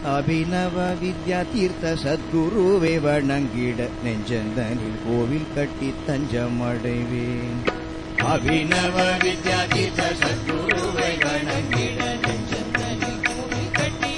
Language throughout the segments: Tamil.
அபிநவ வித்யா தீர்த்த சத்குருவை வணங்கிட நெஞ்சந்தனில் கோவில் கட்டி தஞ்சமடைவேன் அபிநவ வித்யா தீர்த்த சத்குருவை வணங்கிட நெஞ்சந்தனில் கோவில் கட்டி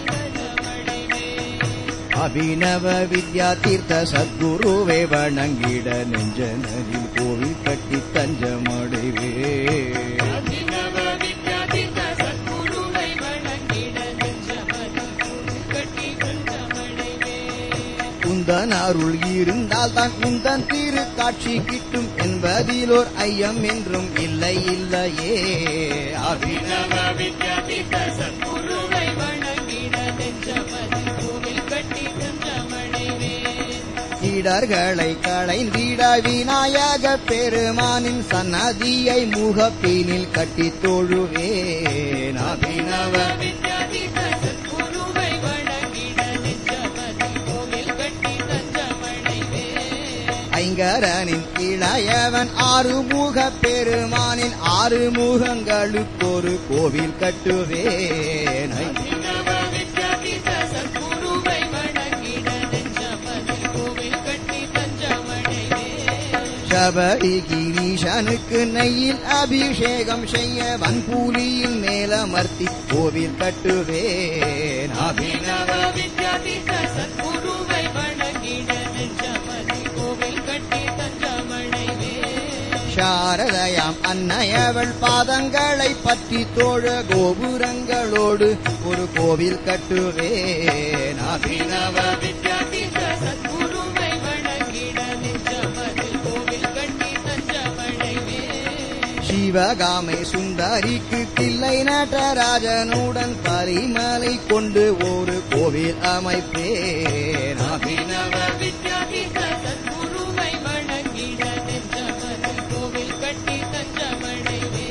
அபிநவ வித்யா தீர்த்த சத்குருவை வணங்கிட நெஞ்சனில் கோவில் கட்டி தஞ்சமடைவே அபிநவ வித்யாதீத சத்குருவை வணங்கிட நெஞ்சமதில் கோவில் கட்டி தஞ்சமடைவே. உந்தன் அருள் இருந்தால் தான் உந்தன் திரு காட்சி கிட்டும் என்பதிலோர் ஐயம் என்றும் இல்லை இல்லையே அபிநவ அபிநவ வித்யாதீத சத்குருவை வணங்கிட நெஞ்சமதில் கோவில் கட்டி தஞ்சமடைவே. இடர்களை களைந்திட விநாயக பெருமானின் சன்னதியை முகப்பினில் கட்டி தொழுவேன் அபிநவ வித்யாதீத சத்குருவை வணங்கிட நெஞ்சமதில் கோவில் கட்டி தஞ்சமடைவே. ஐங்கரனின் இளையவன் ஆறுமுக பெருமானின் ஆறு முகங்களுக்கொரு கோவில் கட்டுவேன் அபிநவ வித்யாதீத சத்குருவை வணங்கிட நெஞ்சமதில் கோவில் கட்டி தஞ்சமடைவே. சபரி கிரீஷனுக்கு நெய்யில் அபிஷேகம் செய்ய வன்பூலியின் மேலமர்த்தி கோவில் கட்டுவேன் அபிநவ வித்யாதீத சத்குருவை வணங்கிட நெஞ்சமதில் கோவில் கட்டி தஞ்சமடைவே. சாரதயாம் அன்னையவள் பாதங்களை பற்றி தோழ கோபுரங்களோடு ஒரு கோவில் கட்டுவேன் அபிநவ அபிநவ வித்யாதீத சத்குருவை வணங்கிட நெஞ்சமதில் கோவில் கட்டி தஞ்சமடைவே. சிவகாமை சுந்தரிக்கு தில்லை நடராஜனுடன் பரிமலை கொண்டு ஒரு கோவில் அமைப்பேன் அபிநவ வித்யாதீத சத்குருவை வணங்கிட நெஞ்சமதில் கோவில் கட்டி தஞ்சமடைவே.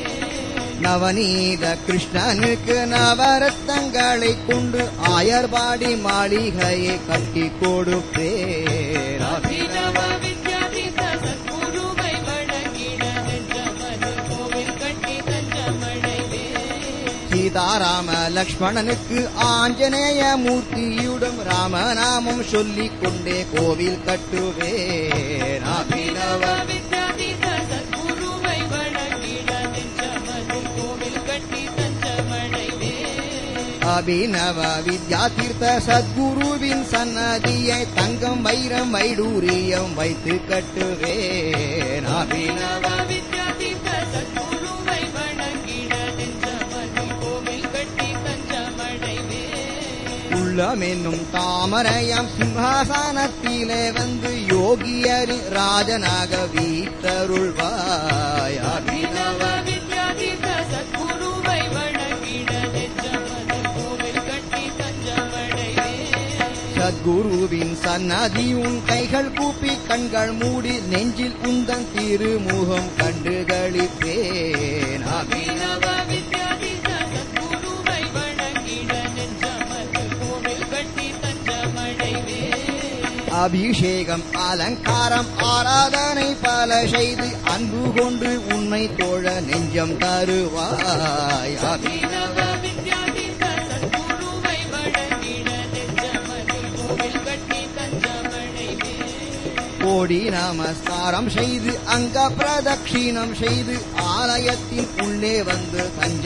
நவநீத கிருஷ்ணனுக்கு நவரத்தங்களை கொண்டு ஆயர்பாடி மாளிகையை கட்டி கொடுப்பேன் அபிநவ வித்யாதீத சத்குருவை வணங்கிட நெஞ்சமதில் கோவில் கட்டி தஞ்சமடைவே. சீதாராம லக்ஷ்மணனுக்கு ஆஞ்சநேய மூர்த்தியுடன் ராமநாமம் சொல்லிக் கொண்டே கோவில் கட்டுவேன் அபிநவ அபிநவ வித்யாதீத சத்குருவை வணங்கிட நெஞ்சமதில் கோவில் கட்டி தஞ்சமடைவே. அபிநவ வித்யா தீர்த்த சத்குருவின் சன்னதியை தங்கம் வைரம் வைடூரியம் வைத்து கட்டுவேன் அபிநவ அபிநவ வித்யாதீத சத்குருவை வணங்கிட நெஞ்சமதில் கோவில் கட்டி தஞ்சமடைவே. உள்ளமென்னும் தாமரையாம் சிம்ஹாசனத்திலே வந்து யோகியரின் ராஜனாக வீத்தருள்வாய் அபிநவ அபிநவ வித்யாதீத சத்குருவை வணங்கிட நெஞ்சமதில் கோவில் கட்டி தஞ்சமடைவே. சத்குருவின் சன்னதி உன் கைகள் கூப்பி கண்கள் மூடி நெஞ்சில் உந்தன் திருமுகம் கண்டு களிப்பேன் அபிநவ வித்யாதீத சத்குருவை வணங்கிட நெஞ்சமதில் கோவில் கட்டி தஞ்சமடைவே. அபிஷேகம் அலங்காரம் ஆராதனை பல செய்து அன்பு கொண்டு உன்னை தோழ நெஞ்சம் தருவாய் அபி- அபிநவ வித்யாதீத சத்குருவை வணங்கிட நெஞ்சமதில் கோவில் கட்டி தஞ்சமடைவே. கோடி நமஸ்காரம் செய்து அங்க பிரதட்சிணம் செய்து ஆலயத்தின் உள்ளே வந்து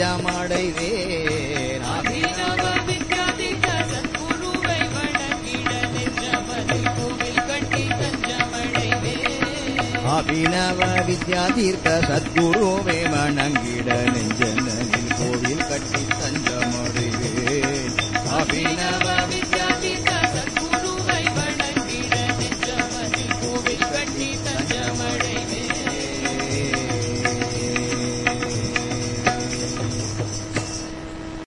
தஞ்சமடைவேன் அபி- அபிநவ வித்யாதீத சத்குருவை வணங்கிட நெஞ்சமதில் கோவில் கட்டி தஞ்சமடைவே. அபிநவ வித்யா தீர்த்த சத்குருவே வணங்கிட நெஞ்சனில் கோவில் கட்டி தஞ்சமடைவேன் அபிநவ அபிநவ வித்யாதீத சத்குருவை வணங்கிட நெஞ்சமதில் கோவில் கட்டி தஞ்சமடைவே.